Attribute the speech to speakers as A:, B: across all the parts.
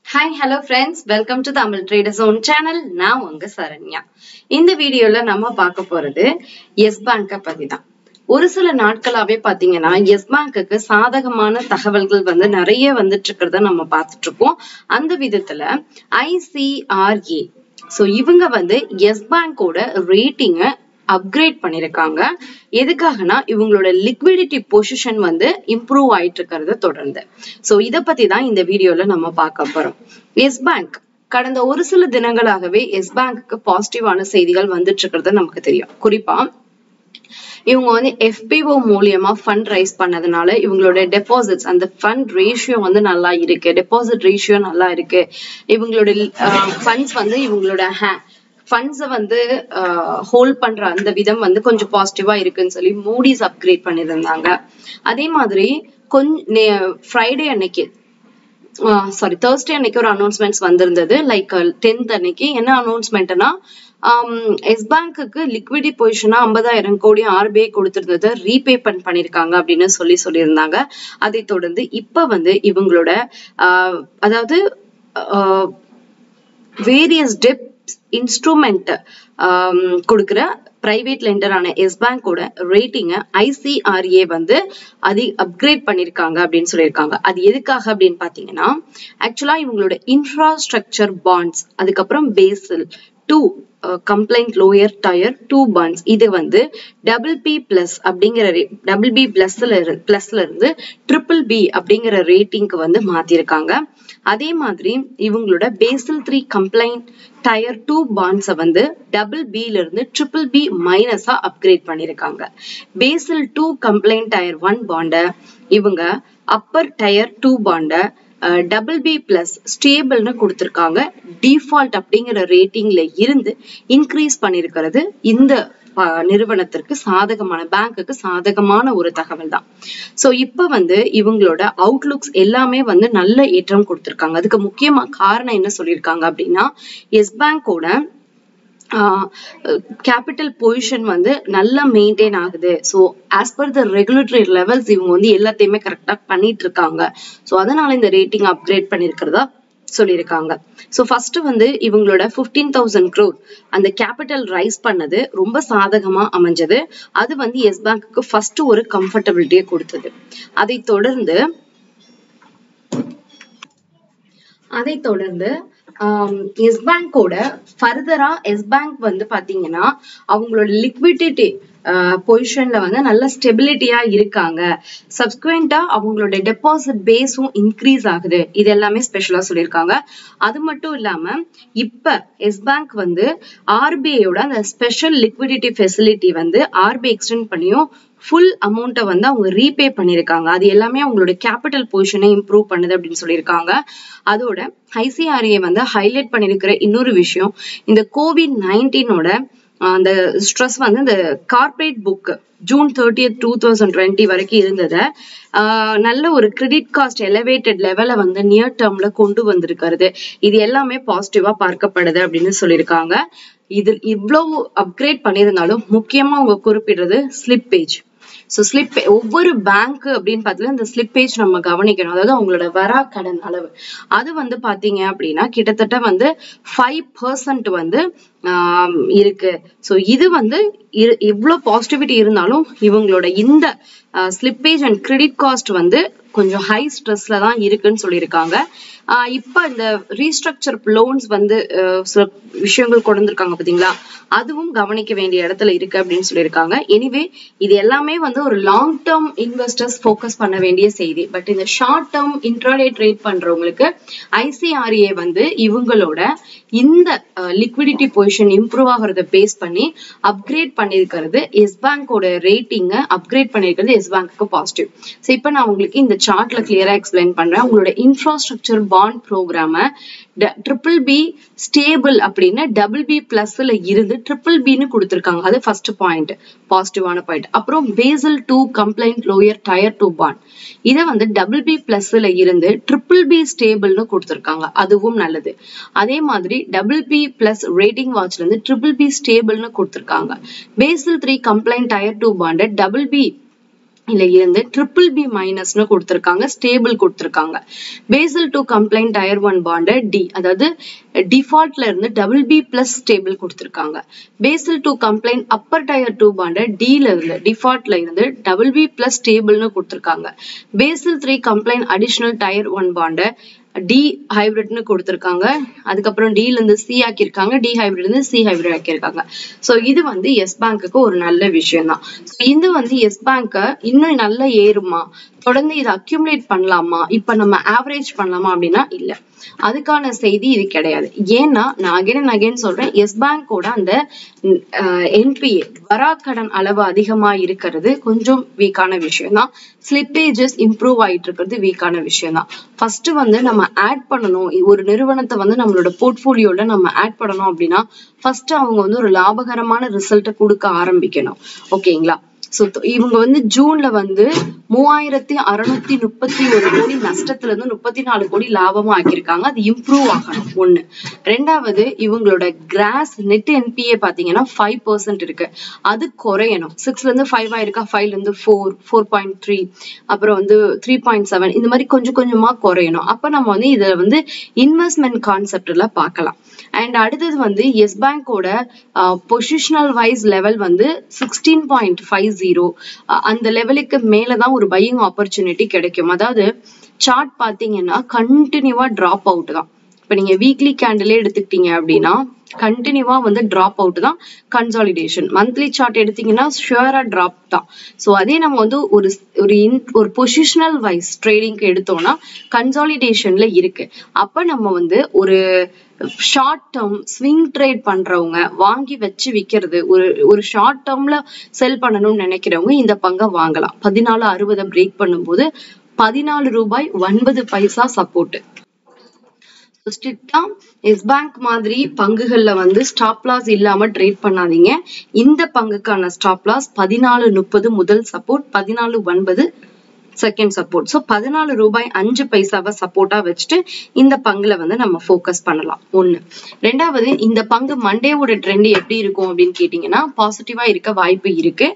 A: hi hello friends welcome to Tamil traders own channel நான் உங்க சரண்யா இந்த வீடியோல நம்ம பார்க்க போறது எஸ் பேங்கை பத்தி தான் ஒரு சில நாட்களாவே பாத்தீங்கன்னா எஸ் பேங்குக்கு சாதகமான தகவல்கள் வந்து நிறைய வந்துட்டு இருக்கிறத நம்ம பார்த்துட்டு இருக்கோம் அந்த விதத்துல ஐசிஆர்ஏ சோ இவங்க வந்து எஸ் பேங்கோட ரேட்டிங்க அப்கிரேட் பண்ணிருக்காங்க எதுக்காகனா இவங்களோட லிக்விடிட்டி பொசிஷன் வந்து இம்ப்ரூவ் ஆயிட்டு இருக்கிறத தொடர்ந்து சோ இத பத்தி தான் இந்த வீடியோல நம்ம பார்க்க போறோம் எஸ் பேங்க் கடந்த ஒரு சில தினங்களாகவே எஸ் பேங்க்கு பாசிட்டிவான செய்திகள் வந்துட்டு இருக்கிறது நமக்கு தெரியும் குறிப்பா இவங்க வந்து எஃபிஓ மூலியமா ஃபண்ட் ரைஸ் பண்ணதுனால இவங்களோட டெபாசிட்ஸ் அந்த ஃபண்ட் ரேஷியோ வந்து நல்லா இருக்கு டெபாசிட் ரேஷியோ நல்லா இருக்கு இவங்களோட ஃபண்ட்ஸ் வந்து இவங்களோட ஃபண்ட்ஸை வந்து ஹோல்ட் பண்ற அந்த விதம் வந்து கொஞ்சம் பாசிட்டிவா இருக்குன்னு சொல்லி மூடிஸ் அப்கிரேட் பண்ணியிருந்தாங்க அதே மாதிரி கொஞ்ச ஃப்ரைடே அன்னைக்கு சாரி தேர்ஸ்டே அன்னைக்கு ஒரு அனௌன்ஸ்மெண்ட்ஸ் வந்திருந்தது லைக் டென்த் அன்னைக்கு என்ன அனௌன்ஸ்மெண்ட்னா எஸ் பேங்க்குக்கு லிக்விடி பொசிஷனா ஐம்பதாயிரம் கோடி ஆர்பிஐ கொடுத்திருந்ததை ரீபேமெண்ட் பண்ணிருக்காங்க அப்படின்னு சொல்லி சொல்லியிருந்தாங்க அதை தொடர்ந்து இப்ப வந்து இவங்களோட அதாவது வேரியஸ் டெப் இன்ஸ்ட்ருமெண்ட் கொடுக்குற பிரைவேட் லெண்டரான எஸ் பேங்கோட ரேட்டிங்க ஐசிஆர்ஏ வந்து அது அப்கிரேட் பண்ணிருக்காங்க அப்படின்னு சொல்லியிருக்காங்க அது எதுக்காக அப்படின்னு பாத்தீங்கன்னா ஆக்சுவலா இவங்களோட இன்ஃப்ராஸ்ட்ரக்சர் பாண்ட்ஸ் அதுக்கப்புறம் Basel two compliant lower tier two bonds இது வந்து டபுள் பி பிளஸ் அப்படிங்கிற டபுள் பி பிளஸ்ல பிளஸ்ல இருந்து ட்ரிபிள் பி அப்படிங்கிற ரேட்டிங்க்கு வந்து மாத்திருக்காங்க அதே மாதிரி இவங்களோட Basel three compliant tier two பாண்ட்ஸை வந்து டபுள் பில இருந்து ட்ரிபிள் பி மைனஸா அப்கிரேட் பண்ணிருக்காங்க Basel two compliant tier one பாண்டை இவங்க அப்பர் டயர் டூ பாண்டை டபுள் பி பிளஸ் ஸ்டேபிள்னு கொடுத்துருக்காங்க டிஃபால்ட் அப்படிங்கிற ரேட்டிங்ல இருந்து இன்க்ரீஸ் பண்ணிருக்கிறது இந்த நிறுவனத்திற்கு சாதகமான பேங்க்குக்கு சாதகமான ஒரு தகவல் தான் சோ இப்ப வந்து இவங்களோட அவுட்லுக்ஸ் எல்லாமே வந்து நல்ல ஏற்றம் கொடுத்திருக்காங்க அதுக்கு முக்கியமா காரணம் என்ன சொல்லியிருக்காங்க அப்படின்னா எஸ் பேங்கோட கேபிட்டல் பொசிஷன் வந்து நல்லா மெயின்டைன் ஆகுது so as per the regulatory levels இவங்க வந்து எல்லாத்தையுமே கரெக்டா பண்ணிட்டு இருக்காங்க ஸோ அதனால இந்த ரேட்டிங் அப்கிரேட் பண்ணிருக்கிறதா சொல்லியிருக்காங்க ஸோ ஃபர்ஸ்ட் வந்து இவங்களோட ஃபிஃப்டீன் தௌசண்ட் க்ரோர் அந்த கேபிட்டல் ரைஸ் பண்ணது ரொம்ப சாதகமா அமைஞ்சது அது வந்து எஸ் பேங்க்கு ஃபர்ஸ்ட் ஒரு கம்ஃபர்டபிலிட்டியை கொடுத்தது அதை தொடர்ந்து அதை தொடர்ந்து எஸ் பேங்கோட ஃபர்தரா எஸ் பேங்க் வந்து பாத்தீங்கன்னா அவங்களோட லிக்விடிட்டி பொசிஷன்ல வந்து நல்ல ஸ்டெபிலிட்டியா இருக்காங்க சப்ஸ்குவெண்டா அவங்களோட டெபாசிட் பேஸும் இன்க்ரீஸ் ஆகுது இது எல்லாமே ஸ்பெஷலா சொல்லியிருக்காங்க அது மட்டும் இல்லாம இப்ப எஸ் பேங்க் வந்து ஆர்பிஐயோட அந்த ஸ்பெஷல் லிக்விடிட்டி ஃபெசிலிட்டி வந்து ஆர்பிஐ எக்ஸ்டென்ட் பண்ணியும் ஃபுல் அமௌண்ட்டை வந்து அவங்க ரீபே பண்ணியிருக்காங்க அது எல்லாமே அவங்களோட கேபிட்டல் பொசிஷனை இம்ப்ரூவ் பண்ணுது அப்படின்னு சொல்லியிருக்காங்க அதோட ஐசிஆர்ஏ வந்து ஹைலைட் பண்ணியிருக்கிற இன்னொரு விஷயம் இந்த கோவிட் நைன்டீனோட அந்த ஸ்ட்ரெஸ் வந்து இந்த corporate book June thirtieth two thousand twenty வரைக்கும் இருந்ததை நல்ல ஒரு கிரெடிட் காஸ்ட் எலவேட்டட் லெவலை வந்து நியர் டேர்ம்ல கொண்டு வந்திருக்கிறது இது எல்லாமே பாசிட்டிவா பார்க்கப்படுது அப்படின்னு சொல்லியிருக்காங்க இது இவ்வளவு அப்கிரேட் பண்ணியிருந்தாலும் முக்கியமா அவங்க குறிப்பிடுறது ஸ்லிப்பேஜ் ஸோ ஸ்லிப் ஒவ்வொரு பேங்க் அப்படின்னு பார்த்தீங்கன்னா இந்த ஸ்லிப்பேஜ் நம்ம கவனிக்கணும் அதாவது அவங்களோட வரா கடன் அளவு அது வந்து பாத்தீங்க அப்படின்னா கிட்டத்தட்ட வந்து ஃபைவ் பர்சன்ட் வந்து இருக்கு ஸோ இது வந்து இவ்வளோ பாசிட்டிவிட்டி இருந்தாலும் இவங்களோட இந்த ஸ்லிப்பேஜ் அண்ட் கிரெடிட் காஸ்ட் வந்து கொஞ்சம் ஹை ஸ்ட்ரெஸ்ல தான் இருக்குன்னு சொல்லியிருக்காங்க இப்ப இந்த ரீஸ்ட்ரக்சர் லோன்ஸ் வந்து சில விஷயங்கள் கொண்டு வந்திருக்காங்க பாத்தீங்களா அதுவும் கவனிக்க வேண்டிய இடத்துல இருக்கு அப்படின்னு சொல்லியிருக்காங்க எனிவே இது எல்லாமே வந்து ஒரு லாங் டேர்ம் இன்வெஸ்டர்ஸ் ஃபோக்கஸ் பண்ண வேண்டிய செய்தி பட் இந்த ஷார்ட் டேர்ம் இன்ட்ராடே ட்ரேட் பண்றவங்களுக்கு ஐசிஆர்ஏ வந்து இவங்களோட இந்த லிக்விடிட்டி பொசிஷன் இம்ப்ரூவ் ஆகிறத பேஸ் பண்ணி அப்கிரேட் பண்ணிருக்கிறது எஸ் பேங்கோட ரேட்டிங்க அப்கிரேட் பண்ணிருக்கிறது எஸ் பேங்க்கு பாசிட்டிவ் ஸோ இப்போ நான் உங்களுக்கு இந்த சார்ட்ல கிளியரா எக்ஸ்பிளைன் பண்றேன் உங்களோட இன்ஃப்ராஸ்ட்ரக்சர் பாண்ட் ப்ரோக்ராம ட்ரிபிள் பி ஸ்டேபிள் அப்படின்னு டபுள் பி பிளஸ்ல இருந்து ட்ரிபிள் பின்னு கொடுத்துருக்காங்க அது ஃபர்ஸ்ட் பாயிண்ட் பாசிட்டிவான பாயிண்ட் அப்புறம் Basel two compliant lower tier two bond இதை வந்து டபுள் பி பிளஸ்ல இருந்து ட்ரிபிள் பி ஸ்டேபிள்னு கொடுத்துருக்காங்க அதுவும் நல்லது அதே மாதிரி டபுள் பி பிளஸ் ரேட்டிங் வாட்ச்ல இருந்து ட்ரிபிள் பி ஸ்டேபிள்னு கொடுத்துருக்காங்க Basel three compliant tier two bond double B இல்ல இருந்து ட்ரிபிள் பி மைனஸ்னு கொடுத்திருக்காங்க ஸ்டேபிள் கொடுத்திருக்காங்க Basel two compliant tier one bond D அதாவது டிஃபால்ட்ல இருந்து டபுள் பி பிளஸ் ஸ்டேபிள் கொடுத்திருக்காங்க Basel two compliant upper tier two bond டில இருந்து டிஃபால்ட்ல இருந்து டபுள் பி பிளஸ் ஸ்டேபிள்னு கொடுத்திருக்காங்க Basel three compliant additional tier one bond D ஹைபிரிட்னு கொடுத்திருக்காங்க அதுக்கப்புறம் டில இருந்து சி ஆக்கியிருக்காங்க டி ஹைபிரிட் இருந்து சி ஹைபிரிட் ஆக்கியிருக்காங்க சோ இது வந்து எஸ் பேங்க்குக்கு ஒரு நல்ல விஷயம் தான் இது வந்து எஸ் பேங்க இன்னும் நல்லா ஏறுமா தொடர்ந்து இதை அக்யூமுலேட் பண்ணலாமா இப்ப நம்ம ஆவரேஜ் பண்ணலாமா அப்படின்னா இல்ல அதுக்கான செய்தி இது கிடையாது ஏன்னா நான் அகைன் அகைன் சொல்றேன் எஸ் பேங்கோட அந்த என்பிஏ வராக்கடன் அளவு அதிகமா இருக்கிறது கொஞ்சம் வீக்கான விஷயம் தான் ஸ்லிப்பேஜஸ் இம்ப்ரூவ் ஆயிட்டு இருக்கிறது வீக்கான விஷயம் தான் ஃபர்ஸ்ட் வந்து நம்ம ஆட் பண்ணணும் ஒரு நிறுவனத்தை வந்து நம்மளோட போர்ட்போலியோல நம்ம ஆட் பண்ணணும் அப்படின்னா ஃபர்ஸ்ட் அவங்க வந்து ஒரு லாபகரமான ரிசல்ட்டை கொடுக்க ஆரம்பிக்கணும் ஓகேங்களா சோ இவங்க வந்து ஜூன்ல வந்து மூவாயிரத்தி அறுநூத்தி முப்பத்தி ஒரு கோடி நஷ்டத்துல இருந்து முப்பத்தி நாலு கோடி லாபமா ஆக்கியிருக்காங்க அது இம்ப்ரூவ் ஆகணும் ஒண்ணு ரெண்டாவது இவங்களோட கிராஸ் நெட் என்பிஏ பாத்தீங்கன்னா ஃபைவ் பர்சன்ட் இருக்கு அது குறையணும் சிக்ஸ்ல இருந்து ஃபைவ் ஆயிருக்கா ஃபைவ்ல இருந்து ஃபோர் ஃபோர் பாயிண்ட் த்ரீ அப்புறம் வந்து த்ரீ பாயிண்ட் செவன் இந்த மாதிரி கொஞ்சம் கொஞ்சமா குறையணும் அப்ப நம்ம வந்து இதை வந்து இன்வெஸ்ட்மெண்ட் கான்செப்ட்ல பார்க்கலாம் அண்ட் அடுத்தது வந்து எஸ் பேங்கோட பொசிஷனல் வைஸ் லெவல் வந்து சிக்ஸ்டீன் பாயிண்ட் ஃபைவ் ஜீரோ அந்த லெவலுக்கு மேலதான் ஒரு பையிங் ஆப்பர்ச்சுனிட்டி கிடைக்கும் அதாவது சார்ட் பாத்தீங்கன்னா கண்டினியூவா டிராப் அவுட் தான் இப்ப நீங்க வீக்லி கேண்டிலே எடுத்துக்கிட்டீங்க அப்படின்னா கண்டினியூவா வந்து டிராப் அவுட் தான் கன்சாலிடேஷன் மந்த்லி சார்ட் எடுத்தீங்கன்னா ஷுவரா டிராப் தான் ஸோ அதே நம்ம வந்து ஒரு ஒரு ஒரு பொசிஷனல் வைஸ் ட்ரேடிங்க்கு எடுத்தோம்னா கன்சாலிடேஷன்ல இருக்கு அப்ப நம்ம வந்து ஒரு ஷார்ட் டேர்ம் ஸ்விங் ட்ரேட் பண்றவங்க வாங்கி வச்சு விற்கிறது ஒரு ஒரு ஷார்ட் டேர்ம்ல செல் பண்ணணும்னு நினைக்கிறவங்க இந்த பங்கை வாங்கலாம் பதினாலு அறுபதை பிரேக் பண்ணும்போது பதினாலு ரூபாய் ஒன்பது பைசா சப்போர்ட் ஸ்ட்ரிக்டா எஸ் பேங்க் மாதிரி பங்குகள்ல வந்து ஸ்டாப் லாஸ் இல்லாம ட்ரேட் பண்ணாதீங்க இந்த பங்குக்கான ஸ்டாப் லாஸ் பதினாலு முப்பது முதல் சப்போர்ட் பதினாலு ஒன்பது செகண்ட் சப்போர்ட் ஸோ பதினாலு ரூபாய் அஞ்சு பைசாவை சப்போர்ட்டா வச்சுட்டு இந்த பங்குல வந்து நம்ம ஃபோக்கஸ் பண்ணலாம் ஒண்ணு ரெண்டாவது இந்த பங்கு மண்டேவோட ட்ரெண்ட் எப்படி இருக்கும் அப்படின்னு கேட்டீங்கன்னா பாசிட்டிவா இருக்க வாய்ப்பு இருக்கு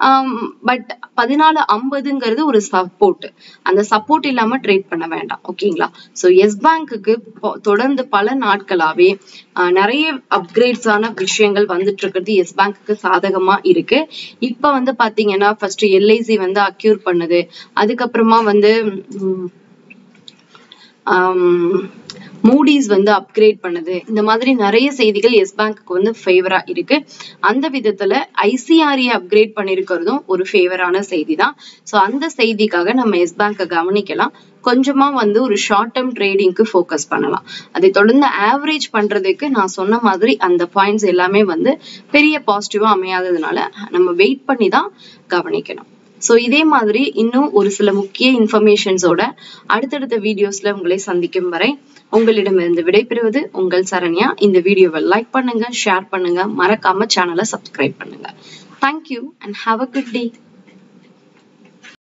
A: பட் பதினாலு ஐம்பதுங்கிறது ஒரு சப்போர்ட் அந்த சப்போர்ட் இல்லாம ட்ரேட் பண்ண வேண்டாம் ஓகேங்களா ஸோ எஸ் பேங்க்குக்கு தொடர்ந்து பல நாட்களாவே நிறைய அப்கிரேட்ஸ் ஆன விஷயங்கள் வந்துட்டு இருக்கிறது எஸ் பேங்க்குக்கு சாதகமா இருக்கு இப்ப வந்து பாத்தீங்கன்னா ஃபர்ஸ்ட் எல்ஐசி வந்து அக்யூர் பண்ணுது அதுக்கப்புறமா வந்து மூடிஸ் வந்து அப்கிரேட் பண்ணுது இந்த மாதிரி நிறைய செய்திகள் எஸ் பேங்க்கு வந்து ஃபேவரா இருக்கு அந்த விதத்துல ஐசிஆர்ஏ அப்கிரேட் பண்ணிருக்கிறதும் ஒரு ஃபேவரான செய்தி தான் ஸோ அந்த செய்திக்காக நம்ம எஸ் பேங்கை கவனிக்கலாம் கொஞ்சமா வந்து ஒரு ஷார்ட் டேர்ம் ட்ரேடிங்க்கு ஃபோக்கஸ் பண்ணலாம் அதை தொடர்ந்து ஆவரேஜ் பண்றதுக்கு நான் சொன்ன மாதிரி அந்த பாயிண்ட்ஸ் எல்லாமே வந்து பெரிய பாசிட்டிவா அமையாததுனால நம்ம வெயிட் பண்ணி தான் கவனிக்கணும் ஸோ இதே மாதிரி இன்னும் ஒரு சில முக்கிய இன்ஃபர்மேஷன்ஸோட அடுத்தடுத்த வீடியோஸ்ல உங்களை சந்திக்கும் வரை உங்களிடமிருந்து விடைபெறுவது உங்கள் சரண்யா இந்த வீடியோவை லைக் பண்ணுங்க ஷேர் பண்ணுங்க மறக்காம சேனலை சப்ஸ்கிரைப் பண்ணுங்க thank you and have a good day